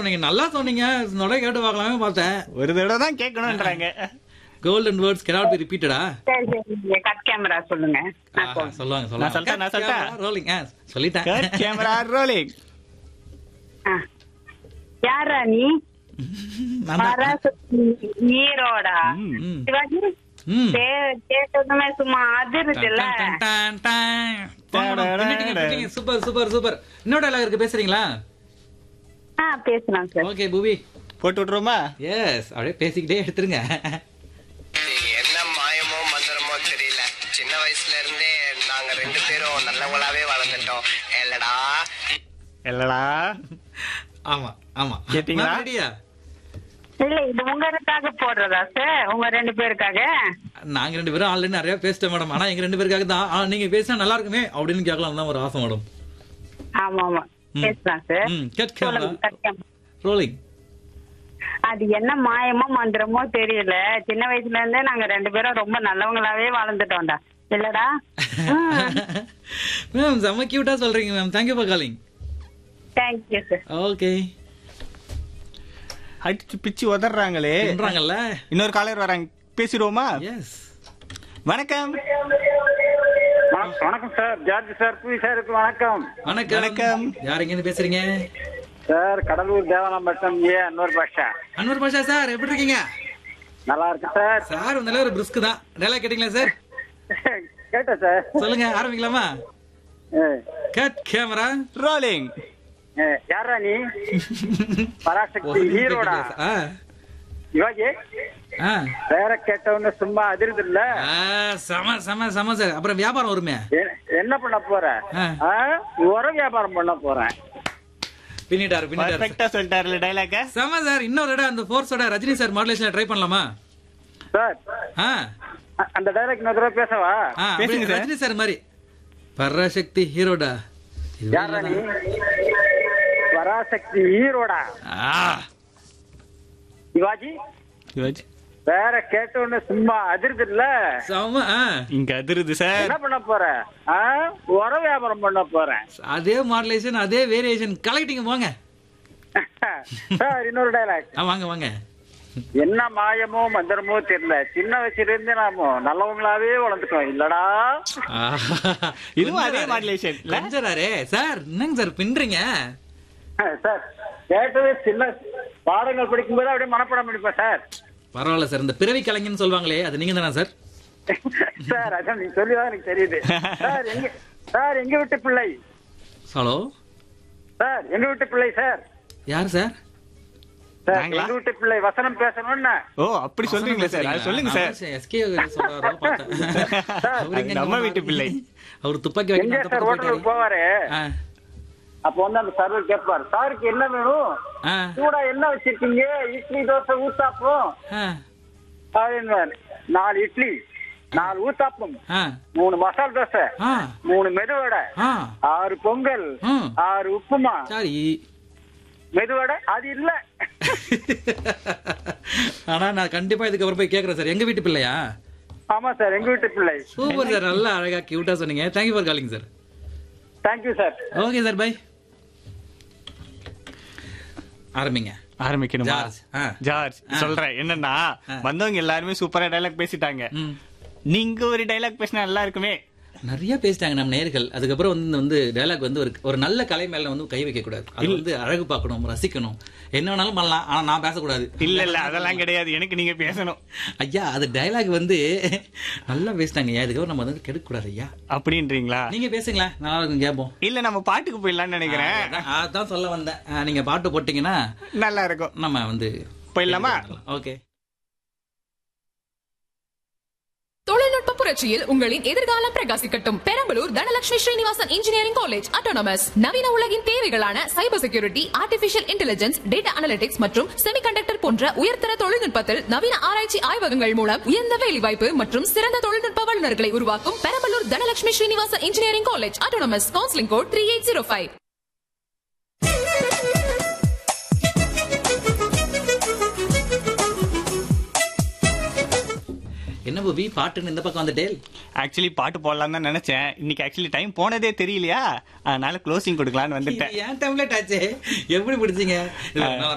நீங்க நல்லா சொன்னீங்க நொட கேட்டு பார்க்கலாமே பார்த்தேன் ஒரு தடவை தான் கேட்கணும்ன்றாங்க golden words cannot be repeated ஆ சரி சரி நீங்க கட் கேமரா சொல்லுங்க நான் ஆஹா, சொல்றேன். சொல்லுவாங்க நான் சொல்லிட்டேன், நான் சொல்லிட்டேன். ரோலிங் சொல்லிட்டேன் கட் கேமரா ரோலிங் ஆ. யாரா நீ நான் தான். பராசக்தி ஈரோடா ம். சிவாஜி ம். பே- கேட்டதுமே சும்மா அதிருதுல்ல டன், டன், டன். போங்க, பின்னிட்டீங்க, பின்னிட்டீங்க. சூப்பர் சூப்பர் சூப்பர் இன்னொரு dialogue இருக்கு பேசுறீங்களா ஆ பேசலாம் சார் ஓகே பூவி போட்டு விட்டுருமா எஸ் அப்படியே பேசிக்கிட்டே எடுத்துருங்க இது என்ன மாயமோ மந்திரமோ தெரியல சின்ன வயசுல இருந்தே நாங்க ரெண்டு பேரும் நல்லவங்களாவே வளர்ந்துட்டோம் இல்லடா இல்லடா ஆமா ஆமா கேட்டீங்களா? நான் ரெடியா இல்ல இது உங்களுக்காக போடுறதா சார் உங்க ரெண்டு பேருக்காக நாங்க ரெண்டு பேரும் ஆல்ரெடி நிறைய பேசிட்டோம் மேடம் ஆனா எங்க ரெண்டு பேருக்காக தான் ஆ, நீங்க பேசினா நல்லா இருக்குமே அப்படின்னு கேட்கலாம் தான் ஒரு ஆசை மேடம் ஆமா ஆமா ம். பேசலாம் சார் ம் கட் கேமரா சொல்லுங்க கட் கேமரா ரோலிங் அது என்ன மாயமோ மந்திரமோ தெரியல சின்ன வயசுல இருந்தே நாங்க ரெண்டு பேரும் ரொம்ப நல்லவங்களாவே வாழ்ந்துட்டோம்டா இல்லடா மேம் செம்ம கியூட்டா சொல்றீங்க ma'am thank you for calling thank you sir okay அடிச்சு பிச்சு உதறாங்களே பண்றாங்கல்ல இன்னொரு காலர் வராங்க பேசிடுவோமா எஸ் வணக்கம் வணக்கம் வணக்கம் சார் ஜார்ஜ் சார் புவி சாருக்கு வணக்கம் வணக்கம் வணக்கம். யார் எங்க இருந்து பேசுறீங்க sir Cuddalore Devanampattam A Anwar Basha Anwar Basha sir எப்படி இருக்கீங்க நல்லா இருக்கு சார் சார் வந்தாலே ஒரு பிரிஸ்க் தான் டைலாக் கேட்டீங்களா சார் கேட்டேன் சார் சொல்லுங்க ஆரம்பிக்கலாமா ஏ, கட் கேமரா ரோலிங் ஏ, யாரா நீ பராசக்தி ஹீரோடா ஆ சிவாஜி ஆ வேற கேட்டவங்க சும்மா அதிருது இல்ல ஆ, செம செம செம சார் அப்புறம் வியாபாரம் வருமே என்ன பண்ண போற ஆ. ஆ, உர வியாபாரம் பண்ண போறேன் பின்னிட்டாரு பின்னிட்டாரு பர்ஃபெக்ட்டா சொல்லிட்டாருல டைலாக செம சார் இன்னொரு இடம் அந்த ஃபோர்ஸோட ரஜினி சார் மாடுலேஷன் ட்ரை பண்ணலாமா சார் ஆ அ- அந்த டைலாக் இன்னொரு தடவை பேசவா ஆ பேசுங்க அப்படியே சார். ரஜினி சார் மாதிரி பராசக்தி ஹீரோடா இது யாரா நீ பராசக்தி ஹீரோடா ஆ சிவாஜி சிவாஜி வேற கேட்டவங்க சும்மா அதிருது இல்ல செம ஆ இங்க அதிருது சார் என்ன பண்ண போற ஆ? உர வியாபாரம் பண்ண போறேன் அதே மாடுலேஷன் அதே வேரியேஷன் கலெக்டிங்க போங்க சார் இன்னொரு டைலாக் ஆ வாங்க வாங்க என்ன மாயமோ மந்திரமோ தெரியல சின்ன வயசுல இருந்து நாம நல்லவங்களாவே வளர்ந்துட்டோம் இல்லடா இதுவும் அதே modulation இல்ல? கொஞ்சராரே சார் என்னங்க சார் பின்றீங்க சார் கேட்டது சின்ன பாடங்கள் படிக்கும்போது அப்படியே மனப்பாடம் பண்ணிப்பேன் சார் பரவாயில்ல சார் இந்த பிறவி கலைஞன்னு சொல்லுவாங்களே அது நீங்க தானே சார் சார் அதான் நீங்க சொல்லிதான் எனக்கு தெரியுது சார் எங்க சார் எங்க வீட்டு பிள்ளை ஹலோ சார் எங்க வீட்டு பிள்ளை சார் யார் சார் சார் நாங்களா? எங்க வீட்டு பிள்ளை வசனம் பேசணும்னு ஓ அப்படி சொல்றீங்களா சார் அது சொல்லுங்க சார் எஸ்கே சொல்றாரோ பார்த்தேன் அவரு அது எங்க நம்ம இங்க வீட்டு பிள்ளை. அவர் துப்பாக்கி எங்க வைக்க சார் ஹோட்டலுக்கு போவாரு ஆ அப்ப வந்து அந்த சர்வர் கேட்பாரு சாருக்கு என்ன வேணும் ஆ சூடா என்ன வச்சிருக்கீங்க இட்லி தோசை ஊத்தாப்பம் ஆ அப்படின்னு நாலு இட்லி நாலு ஊத்தாப்பம் ஆ மூணு மசால் தோசை ஆ மூணு மெதுவடை ஆ ஆறு பொங்கல் ம். ஆறு உப்புமா சாரி மெதுவடை அது இல்ல ஆனா நான் கண்டிப்பா இதுக்கப்புறம் போய் கேக்குறேன் சார் எங்க வீட்டு பிள்ளையா ஆமா சார் எங்க வீட்டு பிள்ளை சூப்பர் சார் நல்லா அழகா கியூட்டா சொன்னீங்க thank you for calling sir thank you sir okay sir bye ஆரம்பிங்க ஆரம்பிக்கணுமா ஜார்ஜ், ஆ. ஜார்ஜ் சொல்றேன் என்னன்னா வந்தவங்க எல்லாருமே சூப்பரா டைலாக் பேசிட்டாங்க ம். நீங்க ஒரு டைலாக் பேசினா நல்லா இருக்குமே நிறைய பேசிட்டாங்க நம்ம நேர்கள் அதுக்கப்புறம் வந்து வந்து டைலாக் வந்து ஒரு ஒரு நல்ல கலை மேல வந்து கை வைக்க கூடாது அது வந்து அழகு பார்க்கணும் ரசிக்கணும் என்ன வேணாலும் பண்ணலாம் ஆனா நான் பேசக்கூடாது இல்ல இல்ல அதெல்லாம் கிடையாது எனக்கு நீங்க பேசணும் ஐயா அது டைலாக் வந்து நல்லா பேசிட்டாங்க ஐயா இதுக்கப்புறம் நம்ம வந்து கெடுக்க கூடாது ஐயா அப்படின்றீங்களா நீங்க பேசுங்களேன் நல்லா இருக்கும் கேட்போம் இல்ல நம்ம பாட்டுக்கு போயிடலாம்னு நினைக்கிறேன் அதான் அதான் சொல்ல வந்தேன் ஆ, நீங்க பாட்டு போட்டீங்கன்னா நல்லா இருக்கும் நம்ம வந்து போயிடலாமா ஓகே தொழில்நுட்ப புரட்சியில் உங்களின் எதிர்காலம் பிரகாசிக்கட்டும் Perambalur Dhanalakshmi Srinivasan engineering college autonomous நவீன உலகின் தேவைகளான cyber security artificial intelligence data analytics மற்றும் செமிகண்டக்டர் போன்ற உயர்தர தொழில்நுட்பத்தில் நவீன ஆராய்ச்சி ஆய்வகங்கள் மூலம் உயர்ந்த வேலைவாய்ப்பு மற்றும் சிறந்த தொழில்நுட்ப வல்லுநர்களை உருவாக்கும் Perambalur Dhanalakshmi Srinivasan engineering college autonomous counselling code three eight zero five என்ன பூபி பாட்டுன்னு இந்த பக்கம் வந்துட்டேல் ஆக்சுவலி பாட்டு போடலாம் தான் நினைச்சேன் இன்னைக்கு ஆக்சுவலி டைம் போனதே தெரியலையா அதனால க்ளோசிங் கொடுக்கலான்னு வந்துட்டேன் இது ஏன் டெம்ப்ளேட் ஆச்சு எப்படி பிடிச்சீங்க இது நான்